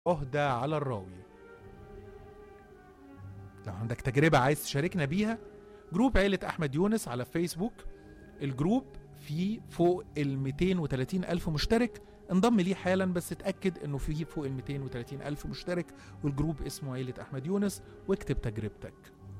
عهدة على الراوي لو عندك تجربة عايز تشاركنا بيها جروب عيلة أحمد يونس على فيسبوك الجروب فيه فوق ال 230 ألف مشترك انضم ليه حالا بس اتأكد انه فيه فوق ال 230 ألف مشترك والجروب اسمه عيلة أحمد يونس واكتب تجربتك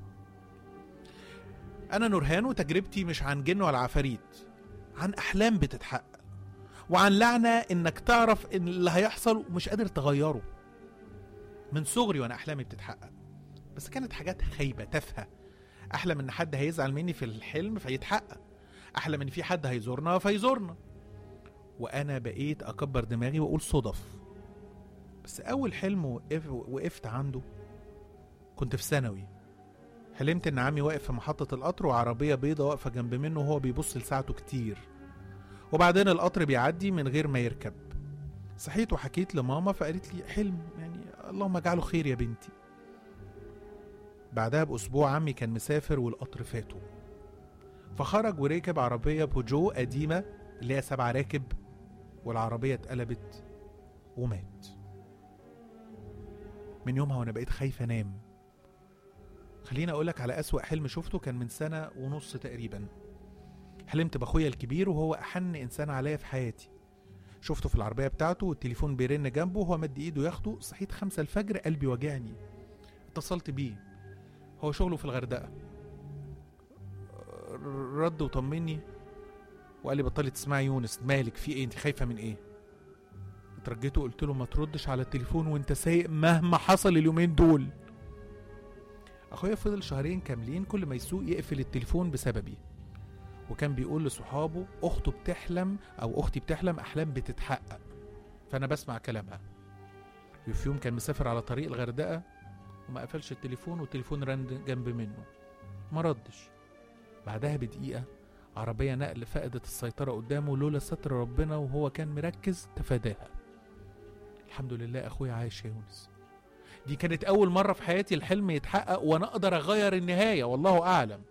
أنا نورهان وتجربتي مش عن جن ولا عفاريت عن أحلام بتتحقق وعن لعنة إنك تعرف إن اللي هيحصل ومش قادر تغيره من صغري وأنا أحلامي بتتحقق بس كانت حاجات خايبة تافهة أحلم إن حد هيزعل مني في الحلم فيتحقق أحلم إن في حد هيزورنا فيزورنا وأنا بقيت أكبر دماغي وأقول صدف بس أول حلم وقف وقفت عنده كنت في ثانوي حلمت إن عمي واقف في محطة القطر وعربية بيضة واقفة جنب منه وهو بيبص لساعته كتير وبعدين القطر بيعدي من غير ما يركب صحيت وحكيت لماما فقالت لي حلم يعني اللهم اجعله خير يا بنتي بعدها بأسبوع عمي كان مسافر والقطر فاته فخرج وركب عربية بوجو قديمة اللي هي سبعة راكب والعربية اتقلبت ومات من يومها وانا بقيت خايف انام خليني اقولك على اسوأ حلم شفته كان من سنة ونص تقريبا حلمت باخويا الكبير وهو احن انسان عليا في حياتي شفته في العربية بتاعته والتليفون بيرن جنبه وهو مد ايده ياخده صحيت خمسة الفجر قلبي وجعني اتصلت بيه هو شغله في الغردقة رد وطمني وقال لي بطلي تسمعي يونس مالك في ايه انت خايفة من ايه اترجيت وقلت له ما تردش على التليفون وانت سايق مهما حصل اليومين دول اخويا فضل شهرين كاملين كل ما يسوق يقفل التليفون بسببي وكان بيقول لصحابه اخته بتحلم او اختي بتحلم احلام بتتحقق فانا بسمع كلامها وفي يوم كان مسافر على طريق الغردقه وما قفلش التليفون والتليفون رن جنب منه ما ردش بعدها بدقيقه عربية نقل فقدت السيطرة قدامه لولا ستر ربنا وهو كان مركز تفاداها الحمد لله أخويا عايش يا يونس دي كانت أول مرة في حياتي الحلم يتحقق وأنا أقدر أغير النهاية والله أعلم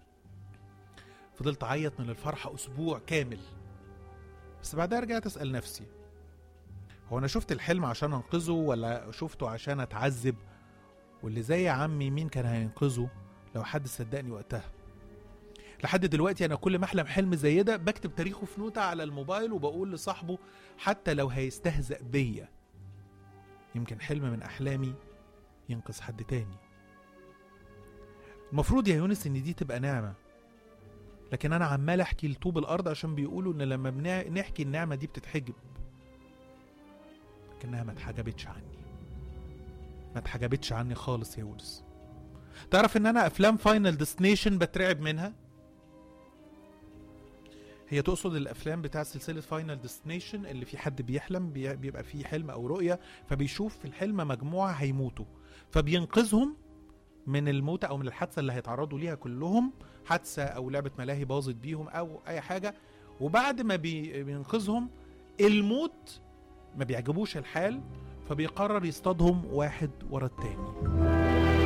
فضلت أعيط من الفرحة أسبوع كامل بس بعدها رجعت أسأل نفسي هو أنا شفت الحلم عشان أنقذه ولا شفته عشان أتعذب واللي زي عمي مين كان هينقذه لو حد صدقني وقتها لحد دلوقتي انا كل ما احلم حلم زي ده بكتب تاريخه في نوتة على الموبايل وبقول لصاحبه حتى لو هيستهزأ بيا يمكن حلم من احلامي ينقذ حد تاني المفروض يا يونس ان دي تبقى نعمة لكن انا عمال احكي لطوب الارض عشان بيقولوا ان لما بنع- نحكي النعمة دي بتتحجب لكنها ما اتحجبتش عني ما اتحجبتش عني خالص يا يونس تعرف ان انا افلام فاينل ديستنيشن بترعب منها هي تقصد الافلام بتاع سلسله فاينل ديستنيشن اللي في حد بيحلم بي- بيبقى فيه حلم او رؤيه فبيشوف في الحلم مجموعه هيموتوا فبينقذهم من الموتة او من الحادثه اللي هيتعرضوا ليها كلهم حادثه او لعبه ملاهي باظت بيهم او اي حاجه وبعد ما بي- بينقذهم الموت ما بيعجبوش الحال فبيقرر يصطادهم واحد ورا التاني